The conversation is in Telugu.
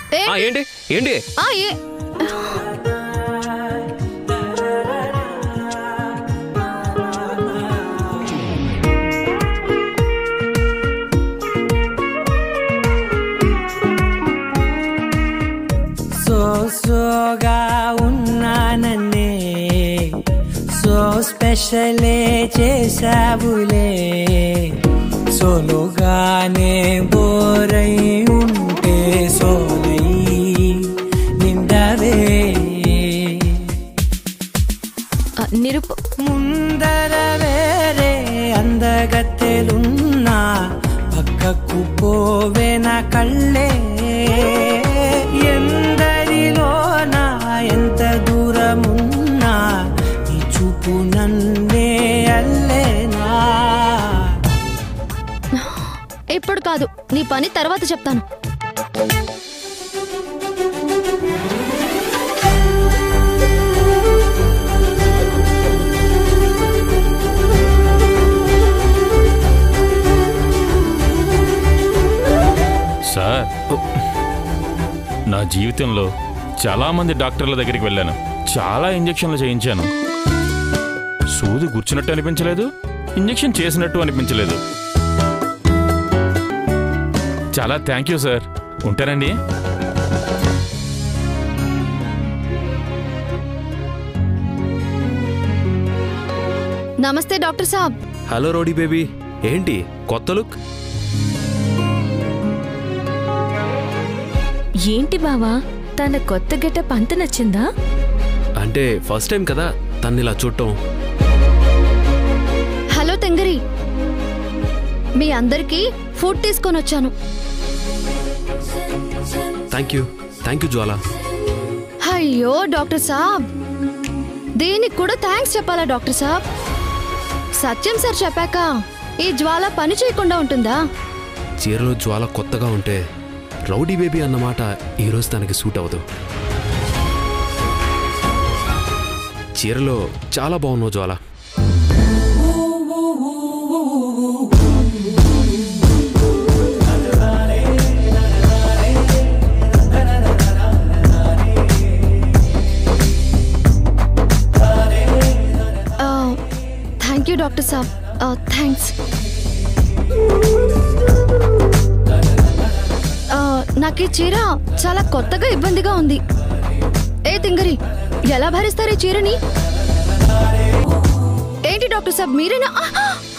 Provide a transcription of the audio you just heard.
ఏ- ఆ, ఏంటి ఏంటి ఆ, ఏ సో సోగా ఉన్నానన్నే సో స్పెషలే చేసావులే సోలోగానే బోరై ఉంటే సోలై నిండవే ఆ, నిరుపు ముందర వేరే అందగత్తెలున్నా పక్కకు పోవే నా కళ్ళే ఎందరిలోనా ఎంత దూరమున్నా నీ చూపు నన్నే అల్లేనా ఇప్పుడు కాదు నీ పని తర్వాత చెప్తాను సార్ నా జీవితంలో చాలామంది డాక్టర్ల దగ్గరికి వెళ్ళాను చాలా ఇంజెక్షన్లు చేయించాను సూది గుర్చినట్టు అనిపించలేదు ఇంజెక్షన్ చేసినట్టు అనిపించలేదు చాలా థ్యాంక్ యూ సార్ ఉంటానండి నమస్తే doctor saab hello rowdy baby ఏంటి కొత్త లుక్ ఏంటి బావా తన కొత్త గెటప్ అంత నచ్చిందా అంటే ఫస్ట్ టైం కదా తన్ని ఇలా చూడటం హలో తెంగరి మీ అందరికీ ఫుడ్ తీసుకొని వచ్చాను thank you thank you Jwala అయ్యో డాక్టర్ సాబ్ దీనికి కూడా థ్యాంక్స్ చెప్పాలా డాక్టర్ సాబ్ సత్యం సార్ చెప్పాక ఈ జ్వాల పని చేయకుండా ఉంటుందా చీరలో జ్వాల కొత్తగా ఉంటే రౌడీ బేబీ అన్నమాట ఈరోజు తనకి సూట్ అవ్వదు చీరలో చాలా బాగున్నావు Jwala thank you doctor saab thanks నాకు ఈ చీర చాలా కొత్తగా ఇబ్బందిగా ఉంది ఏ తింగరి ఎలా భరిస్తారు ఈ చీరని ఏంటి డాక్టర్ సాబ్ మీరేనా ఆ, ఆ!